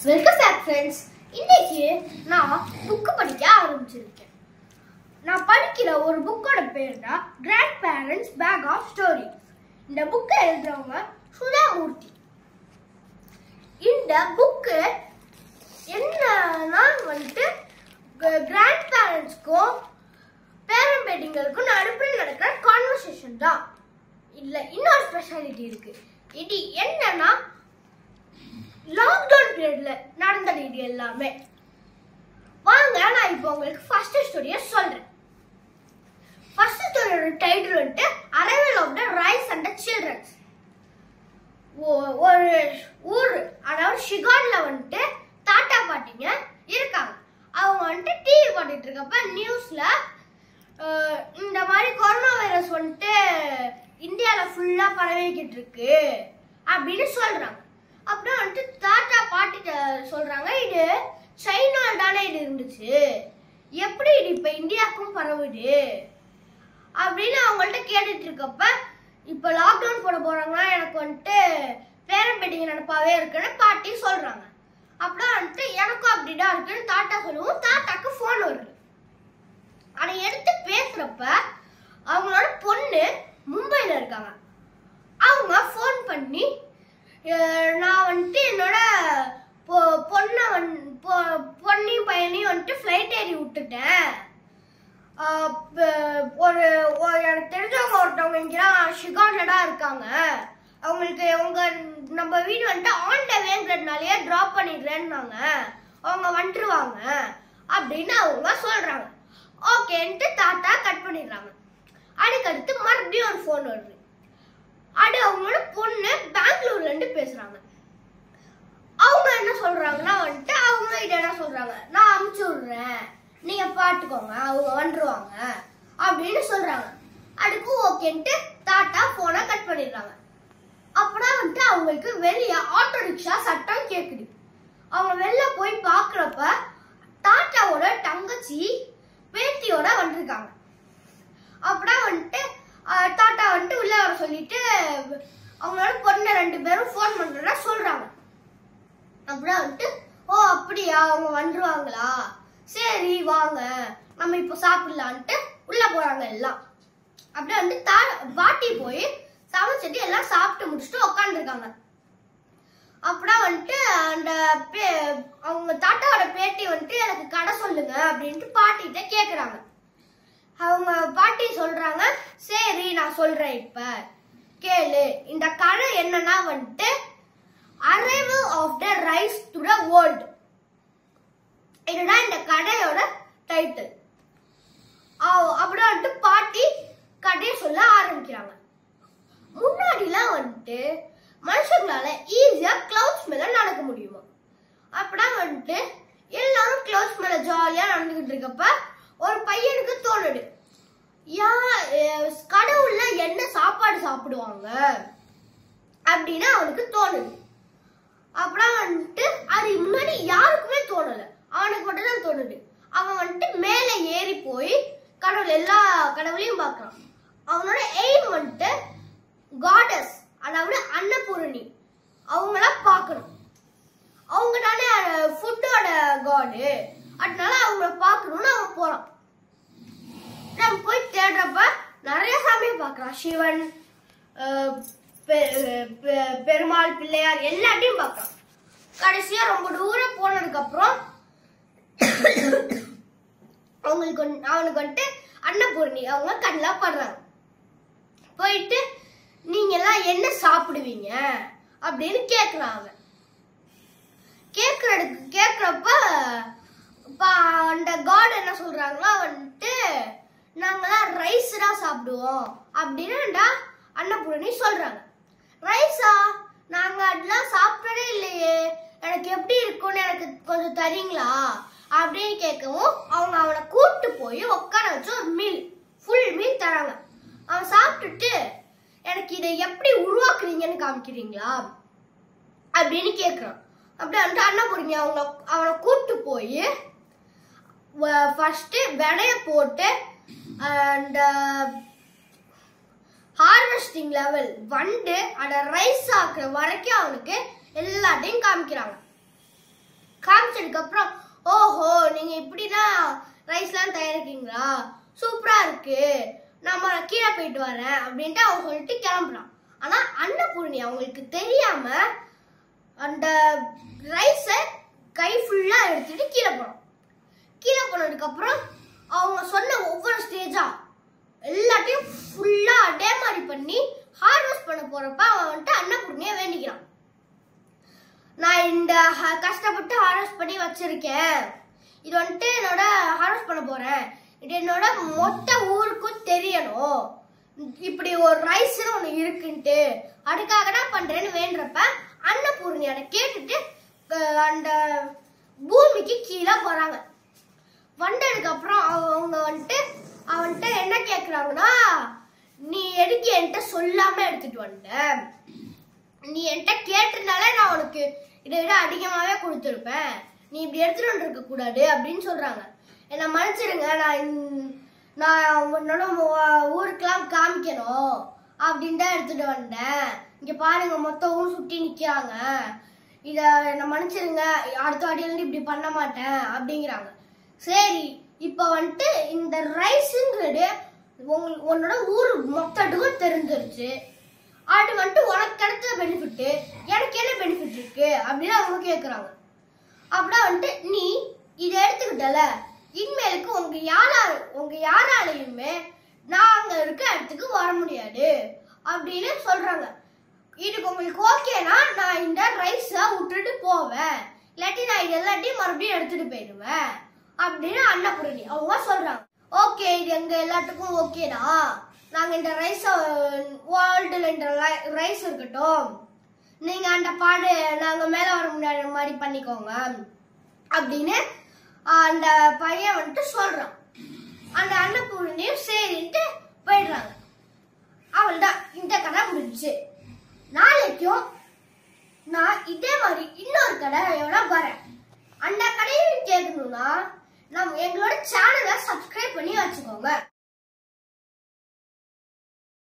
welcome back friends இன்னைக்கு நான் book படிக்க ஆரம்பிச்சிருக்கேன் நான் படிக்கிற ஒரு புக்கோட பேர் தான் grandparents bag of story இந்த புக்கை எழுதுறவங்க சுதாமூர்த்தி இந்த புக்கு என்னன்னா வந்துட்டு கிராண்ட் பேரண்ட்ஸ்க்கும் பேரண்ட் பேட்டிங்களுக்கும் நடுப்புற நடக்கிற கான்வர்சேஷன் தான் இல்ல இன்னொரு ஸ்பெஷாலிட்டி இருக்கு இது என்னன்னா லாக்டவுன் பீரியட்ல நடந்தது இது எல்லாமே வாங்க நான் இப்போ உங்களுக்கு ஃபர்ஸ்ட் ஸ்டோரியை சொல்றேன் ஃபர்ஸ்ட் ஸ்டோரியோட டைட்டில் வந்துட்டு arrival of the rice and the children's ஒரு ஊர் அதாவது ஷிகான்ல வந்துட்டு தாத்தா பாட்டிங்க இருக்காங்க அவங்க வந்துட்டு டிவி பார்த்துட்டு இருக்கப்ப நியூஸ்ல இந்த மாதிரி கொரோனா வைரஸ் வந்துட்டு இந்தியாவில் ஃபுல்லாக பரவிக்கிட்டு இருக்கு அப்படின்னு சொல்றாங்க அப்புறம் வந்துட்டு தாத்தா பாட்டி சொல்றாங்க இது சைனால தானே இது இருந்துச்சு எப்படி இது இப்போ இந்தியாவுக்கும் பரவுது அப்படின்னு அவங்கள்ட்ட கேட்டுட்டு இருக்கப்ப இப்போ லாக்டவுன் போட போறாங்கன்னா எனக்கு வந்துட்டு பேரன் பேட்டிங்க நினப்பாவே இருக்குன்னு பாட்டி சொல்றாங்க அப்புறம் வந்துட்டு எனக்கும் அப்படிதான் இருக்குன்னு தாத்தா சொல்லுவோம் தாத்தாக்கு ஃபோன் வருது அதை எடுத்து பேசுறப்ப அவங்களோட பொண்ணு மும்பைல இருக்காங்க அவங்க ஃபோன் பண்ணி அஹ், நான் வந்துட்டு என்னோட பொ- பொண்ணை வந் பொ- பொண்ணையும் பையனையும் வந்துட்டு ஃப்ளைட் ஏறி விட்டுட்டேன் ஆஹ் ப- ஒரு ஒரு எனக்கு தெரிஞ்சவங்க ஒருத்தவங்க இங்கெல்லாம் ஷிகான்ல தான் இருக்காங்க அவங்களுக்கு உங்க நம்ம வீடு வந்துட்டு ஆன் த வேங்கிறதுனாலயே ட்ராப் பண்ணிடுறேன்னாங்க அவங்க வந்துருவாங்க அப்படின்னு அவங்க சொல்றாங்க ஓகேன்ட்டு தாத்தா கட் பண்ணிடுறாங்க அதுக்கடுத்து மறுபடியும் ஒரு ஃபோன் வருது அது அவங்களோட பொண்ணு பெங்களூர்ல இருந்து பேசுறாங்க அவங்க என்ன சொல்றாங்கன்னா வந்துட்டு அவங்க கிட்ட என்ன சொல்றாங்க நான் அமுச்சு விடுறேன் நீங்க பாத்துக்கோங்க அவங்க வந்துருவாங்க அப்படின்னு சொல்றாங்க அதுக்கு ஓகேன்ட்டு தாத்தா போனை கட் பண்ணிடுறாங்க அப்புறம் வந்துட்டு அவங்களுக்கு வெளியே ஆட்டோ ரிக்ஷா சட்டம் கேக்குது அவங்க வெளில போய் பாக்குறப்ப தாத்தாவோட தங்கச்சி பேத்தியோட வந்திருக்காங்க அப்புறம் வந்துட்டு அஹ், தாத்தா வந்துட்டு உள்ள வர சொல்லிட்டு அவங்களோட பொண்ணு ரெண்டு பேரும் ஃபோன் பண்றதா சொல்றாங்க அப்புறம் வந்துட்டு ஓ அப்படியா அவங்க வந்துருவாங்களா சரி வாங்க நம்ம இப்போ சாப்பிடலான்ட்டு உள்ள போறாங்க எல்லாம் அப்படியே வந்து தா பாட்டி போய் சமைச்சிட்டு எல்லாம் சாப்பிட்டு முடிச்சுட்டு உட்காந்துருக்காங்க அப்புறம் வந்துட்டு அந்த பே- அவங்க தாத்தாவோட பேட்டி வந்துட்டு எனக்கு கடை சொல்லுங்க அப்படின்ட்டு பாட்டிகிட்ட கேக்குறாங்க அவங்க பாட்டி சொல்றாங்க சரி நான் சொல்றேன் இப்ப கேளு இந்த கதை என்னன்னா வந்துட்டு arrival of the rice to the world இதுதான் இந்த கதையோட டைட்டில் அப்படியே வந்துட்டு பாட்டி கதையை சொல்ல ஆரம்பிக்கிறாங்க முன்னாடிலாம் வந்துட்டு மனுஷங்களால ஈஸியா கிளவுட்ஸ் மேல நடக்க முடியுமா அப்பதான் வந்துட்டு எல்லாரும் கிளவுட்ஸ் மேல ஜாலியா நடந்துகிட்டு இருக்கப்ப ஒரு பையனுக்கு தோணுது யா அஹ் கடவுள்ல என்ன சாப்பாடு சாப்பிடுவாங்க அப்படின்னு அவனுக்கு தோணுது அப்புறம் வந்துட்டு அது முன்னாடி யாருக்குமே தோணல அவனுக்கு மட்டும் தான் தோணுது அவன் வந்துட்டு மேலே ஏறி போய் கடவுள் எல்லா கடவுளையும் பார்க்கறான் அவனோட எய்ம் வந்துட்டு காடஸ் அதாவது அன்னபூரணி அவங்கள பார்க்கணும் அவங்க தானே ஃபுட்டோட காடு அதனால அவங்கள பார்க்கணும்னு அவன் போறான் நம்ம போய் தேடுறப்ப நிறைய சாமியை பார்க்கறான் சிவன் அஹ், பெ- பெ- பெருமாள் பிள்ளையார் எல்லாத்தையும் பார்க்கறான் கடைசியா ரொம்ப தூரம் போனதுக்கு அப்புறம் அவங்களுக்கு வந்து- அவனுக்கு வந்துட்டு அன்னபூர்ணி அவங்க கண்ணில் படுறாங்க போயிட்டு நீங்க எல்லாம் என்ன சாப்பிடுவீங்க அப்படின்னு கேக்குறாங்க கேக்குறதுக்கு கேக்குறப்ப பா- அந்த காட் என்ன சொல்றாங்கன்னா வந்துட்டு நாங்கெல்லாம் ரைஸ் தான் சாப்பிடுவோம் அப்படின்னு அன்னபூரணி சொல்றாங்க ரைஸா நாங்க அதெல்லாம் சாப்பிட்டதே இல்லையே எனக்கு எப்படி இருக்கும்னு எனக்கு கொஞ்சம் தரீங்களா அப்படின்னு கேட்கவும் அவங்க அவனை கூப்பிட்டு போய் உட்கார வச்சு ஒரு மீல் ஃபுல் மீல் தராங்க அவன் சாப்பிட்டுட்டு எனக்கு இதை எப்படி உருவாக்குறீங்கன்னு காமிக்கிறீங்களா அப்படின்னு கேட்குறான் அப்படி வந்து அண்ணன் அவங்க அவனை கூப்பிட்டு போய் ஃபர்ஸ்ட் விடைய போட்டு அந்த ஹார்வெஸ்டிங் லெவல் வந்து அதை ரைஸ் ஆக்குற வரைக்கும் அவனுக்கு எல்லாத்தையும் காமிக்கிறாங்க காமிச்சதுக்கு அப்புறம் ஓஹோ நீங்க இப்படிதான் ரைஸ்லாம் தயாரிக்கீங்களா சூப்பரா இருக்கு நம்ம கீழே போயிட்டு வரேன் அப்படின்ட்டு அவன் சொல்லிட்டு கிளம்புறான் ஆனா அன்னபூர்ணி அவங்களுக்கு தெரியாம அந்த ரைஸை கை ஃபுல்லா எடுத்துட்டு கீழே போறோம் கீழே போனதுக்கு அப்புறம் அவங்க சொன்ன ஒவ்வொரு ஸ்டேஜா எல்லாத்தையும் ஃபுல்லா அதே மாதிரி பண்ணி ஹார்வெஸ்ட் பண்ண போறப்ப அவன் வந்துட்டு அன்னபூர்ணியை வேண்டிக்கிறான் நான் இந்த ஹ- கஷ்டப்பட்டு ஹார்வெஸ்ட் பண்ணி வச்சிருக்கேன் இது வந்துட்டு என்னோட ஹார்வெஸ்ட் பண்ண போறேன் இது என்னோட மொத்த ஊருக்கும் தெரியணும் இப்படி ஒரு ரைஸ்னு ஒன்று இருக்குன்ட்டு அதுக்காக தான் பண்றேன்னு வேண்டுறப்ப அன்னபூர்ணி அதை கேட்டுட்டு அஹ், அந்த பூமிக்கு கீழே போறாங்க வந்ததுக்கு அப்புறம் அவங்க வந்துட்டு அவன்கிட்ட என்ன கேக்குறாங்கன்னா நீ எதுக்கு என்கிட்ட சொல்லாம எடுத்துட்டு வந்த நீ என்கிட்ட கேட்டிருந்தாலே நான் உனக்கு இதை விட அதிகமாவே கொடுத்துருப்பேன் நீ இப்படி எடுத்துட்டு வந்திருக்க கூடாது அப்படின்னு சொல்றாங்க என்ன மன்னிச்சிடுங்க நான் இந்த- நான் உன்னோட மு- ஊருக்கெல்லாம் காமிக்கணும் அப்படின்னு தான் எடுத்துட்டு வந்தேன் இங்க பாருங்க மொத்த ஊர் சுத்தி நிக்கிறாங்க இத என்ன மன்னிச்சிடுங்க அடுத்த வாட்டியிலிருந்து இப்படி பண்ண மாட்டேன் அப்படிங்கிறாங்க சரி இப்போ வந்துட்டு இந்த ரைஸுங்கிறது உங்க- உன்னோட ஊர் மொத்தத்துக்கும் தெரிஞ்சிருச்சு அது வந்துட்டு உனக்கு கிடைச்ச பெனிஃபிட் எனக்கு என்ன பெனிஃபிட் இருக்கு அப்படின்னு அவங்க கேக்குறாங்க அப்படின்னா வந்துட்டு நீ இதை எடுத்துக்கிட்டல இனிமேலுக்கு உங்க யாரா உங்க யாராலையுமே நாங்க இருக்க இடத்துக்கு வர முடியாது அப்படின்னு சொல்றாங்க இதுக்கு உங்களுக்கு ஓகேனா நான் இந்த ரைஸை விட்டுட்டு போவேன் இல்லாட்டி நான் இது எல்லாத்தையும் மறுபடியும் எடுத்துட்டு போயிடுவேன் அப்படின்னு அன்னபூரணி அவங்க சொல்றாங்க ஓகே இது எங்க எல்லாத்துக்கும் ஓகேடா நாங்க இந்த ரைஸ் வேர்ல்டுல இந்த ரைஸ் இருக்கட்டும் நீங்க அந்த பாடு நாங்க மேல வர முடியாத மாதிரி பண்ணிக்கோங்க அப்படின்னு அந்த பையன் வந்துட்டு சொல்றான் அந்த அன்னபூரணியும் சரின்ட்டு போயிடுறாங்க அவள்தான் இந்த கதை முடிஞ்சுச்சு நாளைக்கும் நான் இதே மாதிரி இன்னொரு கடையோட வரேன் அந்த கடையை கேட்கணும்னா நம்ம எங்களோட சேனலை சப்ஸ்கிரைப் பண்ணி வச்சுக்கோங்க